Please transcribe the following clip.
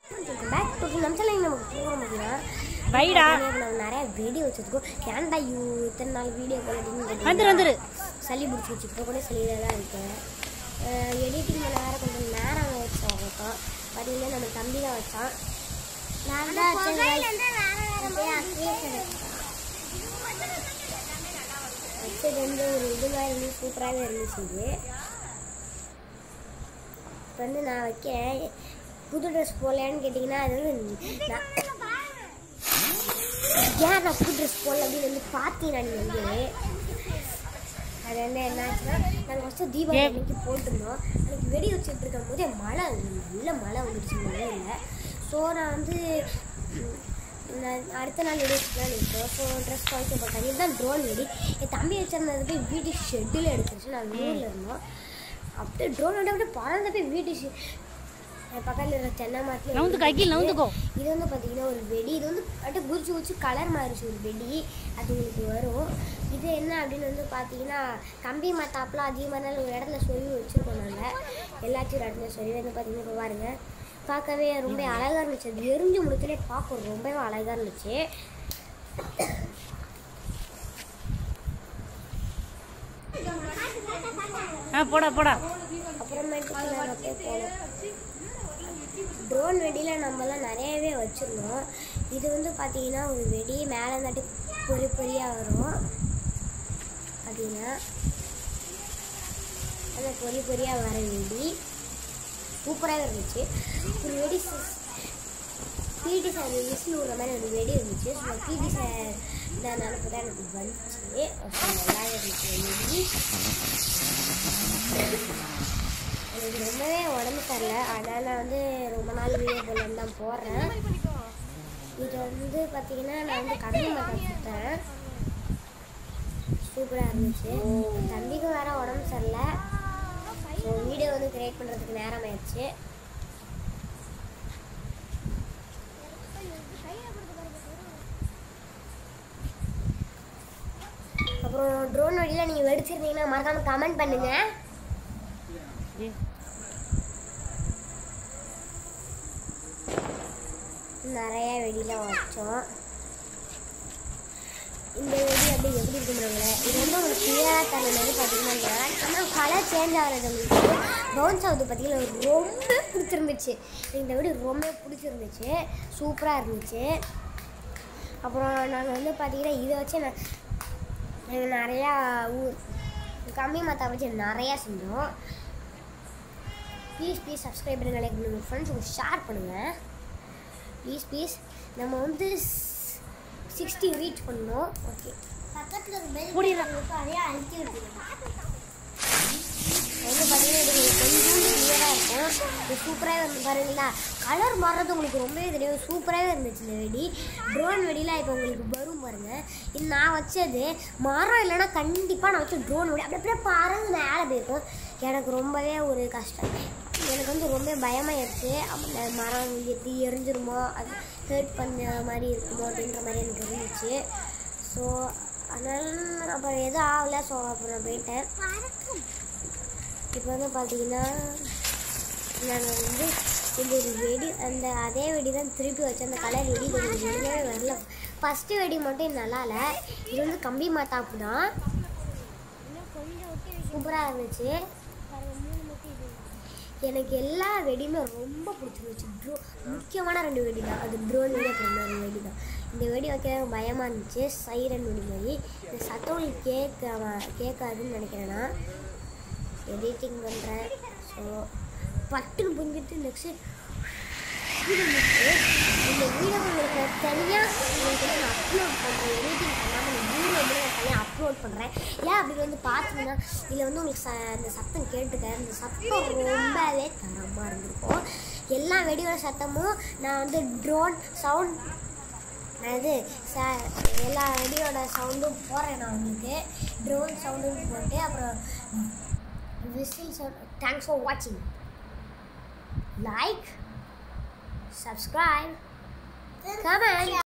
Back to நம்ம channel நமக்கு போக முடியும்னா வைடா நம்ம நிறைய வீடியோ வச்சிருக்கோம் ஏன்டா யூ இத்தனை நாள் வீடியோ போடுறீங்கன்னு வந்துரு வந்துரு சளி பிடிச்சி வச்சு இப்போ கூட சளியில தான் இருக்கேன் எடிட்டிங் பண்ண வேற கொஞ்சம் நேரம் வச்சோம் வச்சோம் பார்த்தீங்கன்னா நம்ம தம்பி தான் வச்சான் நான் தான் வச்சது வந்து ஒரு இது மாதிரி இருந்து சூப்பராகவே இருந்துச்சு இது இப்போ வந்து நான் வைக்க புது ட்ரெஸ் போடலையான்னு கேட்டிங்கன்னா அது வந்து நான் ஏன் நான் புது ட்ரெஸ் போடல அப்படின்னு வந்து பார்த்தீங்கன்னா நீங்கள் வந்து அது வந்து என்னாச்சுன்னா நாங்கள் ஃபஸ்ட்டு தீபாவளி அன்னைக்கு போட்டிருந்தோம் அன்னைக்கு வெடி வச்சுட்டு இருக்கும் போது மழை நல்ல மழை வந்துடுச்சு மழையில் ஸோ நான் வந்து ம், நான் அடுத்த நாள் வெடி வச்சுக்கலாம் நிற்போம் ஸோ ட்ரெஸ் துவைக்க போட்டாங்க இதுதான் ட்ரோன் வெடி என் தம்பி வச்சிருந்தது போய் வீட்டுக்கு ஷெட்டில் எடுத்துருச்சு நான் ஊரில் இருந்தோம் அப்படியே ட்ரோன் வந்து அப்படியே பறந்து போய் வீட்டு பக்கத்தில் இருக்கிற தென்னை மரத்தில் நவுந்து கைக்கில் நவுந்துக்கோ இது வந்து பார்த்தீங்கன்னா ஒரு வெடி இது வந்து அப்படியே குதிச்சு குதிச்சு கலர் மாறிச்சு ஒரு வெடி அது உங்களுக்கு வரும் இது என்ன அப்படின்னு வந்து பார்த்தீங்கன்னா கம்பி மத்தாப்புலாம் அதிகமாக நாள் ஒரு இடத்துல சொல்லி வச்சுருக்கோம் நாங்கள் எல்லாத்தையும் ஒரு இடத்துல சொல்லி வந்து பார்த்தீங்கன்னா இப்போ பாருங்க பார்க்கவே ரொம்ப அழகாக இருந்துச்சு அது எரிஞ்சு முடிச்சுலே பார்க்க ரொம்பவே அழகாக இருந்துச்சு ஆ போடா போடா அப்புறமேட்டுக்கு நாங்கள் அப்படியே போனோம் ட்ரோன் வெடியில் நம்மலாம் நிறையவே வச்சுருந்தோம் இது வந்து பார்த்தீங்கன்னா ஒரு வெடி மேலே நட்டு பொறி பொறியாக வரும் பார்த்தீங்கன்னா அந்த பொறி பொறியாக வர வெடி சூப்பராக இருந்துச்சு ஒரு வெடி பிடி சார் விசில் விடுற மாதிரி ஒரு வெடி இருந்துச்சு ஸோ பிடி சார் தான் நினப்பு தான் எனக்கு வந்துச்சு ஸோ நல்லா இருந்துச்சு வெடி எனக்கு ரொம்பவே உடம்பு சரியில்லை அதனால் நான் வந்து ரொம்ப நாள் வீடியோ போடலன்னு தான் போடுறேன் இது வந்து பார்த்தீங்கன்னா நான் வந்து கம்மி மட்டம் சுட்டேன் சூப்பராக இருந்துச்சு என் தம்பிக்கும் வேற உடம்பு சரியில்லை ஸோ வீடியோ வந்து கிரியேட் பண்ணுறதுக்கு நேரம் ஆயிடுச்சு அப்புறம் ட்ரோன் வழியில் நீங்கள் வெடிச்சிருந்தீங்கன்னா மறக்காமல் கமெண்ட் பண்ணுங்கள் ஏ, நிறைய வெடிலாம் வச்சோம் இந்த வெடி அப்படி எப்படி இருக்குங்கிறவங்கள இது வந்து உங்களுக்கு கிளியராக தரணும்னு பார்த்தீங்கன்னா ஆனால் கலர் சேஞ்ச் ஆகிறது உங்களுக்கு பவுன்ஸ் ஆகுது பார்த்தீங்கன்னா எனக்கு ரொம்ப பிடிச்சிருந்துச்சு இந்த வெடி ரொம்ப பிடிச்சிருந்துச்சு சூப்பராக இருந்துச்சு அப்புறம் நாங்கள் வந்து பார்த்தீங்கன்னா இதை வச்சு நான் நாங்கள் நிறையா ஊர் கம்மி மாத்தா வச்சு நிறையா செஞ்சோம் ப்ளீஸ் ப்ளீஸ் சப்ஸ்கிரைப் பண்ணுங்க லைக் பண்ணுங்கள் ஃப்ரெண்ட்ஸுக்கு ஷேர் பண்ணுங்கள் ப்ளீஸ் ப்ளீஸ் நம்ம வந்து சிக்ஸ்டி ரீச் பண்ணோம் ஓகே பக்கத்தில் ஒரு பெல் மூடிடுறேன். அதே அழுத்தி வந்து பார்த்தீங்கன்னா இது கொஞ்சம் கிளியராக இருக்கும் இது சூப்பராகவே வந்து பாருங்களா கலர் மாறுறது உங்களுக்கு ரொம்பவே தெரியும் சூப்பராகவே இருந்துச்சு இந்த வெடி ட்ரோன் வெடிலாம் இப்போ உங்களுக்கு வரும் பாருங்க இது நான் வச்சது மரம் இல்லைன்னா கண்டிப்பாக நான் வச்ச ட்ரோன் வெடி அப்படி அப்படியே பறந்து மேலே போயிருக்கும் எனக்கு ரொம்பவே ஒரு கஷ்டம் எனக்கு வந்து ரொம்ப பயமாயிருச்சு அப்போ மரம் எத்தி எரிஞ்சிருமோ அது ஹர்ட் பண்ண மாதிரி இருக்குமோ அப்படின்ற மாதிரி எனக்கு இருந்துச்சு ஸோ அதனால அப்புறம் எதுவும் ஆகலை ஸோ அப்புறம் நான் போயிட்டேன் இப்போ வந்து பார்த்தீங்கன்னா நாங்கள் வந்து இந்த ஒரு வெடி அந்த அதே வெடி தான் திருப்பி வச்சு அந்த கலர் வெடி கொஞ்சம் வெளியவே வரல ஃபஸ்ட்டு வெடி மட்டும் நல்லா இல்லை இது வந்து கம்பி மாத்தாப்பு தான் சூப்பராக இருந்துச்சு எனக்கு எல்லா வெடியுமே ரொம்ப பிடிச்சிருந்துச்சு ட்ரோ முக்கியமான ரெண்டு வெடி தான் அது ட்ரோன் வெடி அப்புறம் இன்னொரு வெடி தான் இந்த வெடி வைக்க பயமாக இருந்துச்சு சைரன் வெடி மாதிரி இந்த சத்தம் உங்களுக்கு கேட்க கேட்காதுன்னு நினைக்கிறேன் நான் எடிட்டிங் பண்ணுறேன் ஸோ பட்டுன்னு புரிஞ்சிட்டு நெக்ஸ்ட்டு இந்த வீடியோ உங்களுக்கு தனியாக உங்களுக்கு வந்து நான் அப்லோட் பண்ணுறேன் எடிட்டிங் பண்ணாமல் இந்த வீடியோ வந்து நான் தனியாக அப்லோட் பண்ணுறேன் ஏன் அப்படி வந்து பார்த்தீங்கன்னா இதில் வந்து உங்களுக்கு ச இந்த சத்தம் கேட்டுக்க இந்த சத்தம் ரொம்பவே தரமாக இருந்திருக்கும் எல்லா வெடியோட சத்தமும் நான் வந்து ட்ரோன் சவுண்ட் அது ச எல்லா வெடியோட சவுண்டும் போடுறேன் நான் உங்களுக்கு ட்ரோன் சவுண்டும் போட்டு அப்புறம் whistle sound. Thanks for watching. Like, subscribe, comment.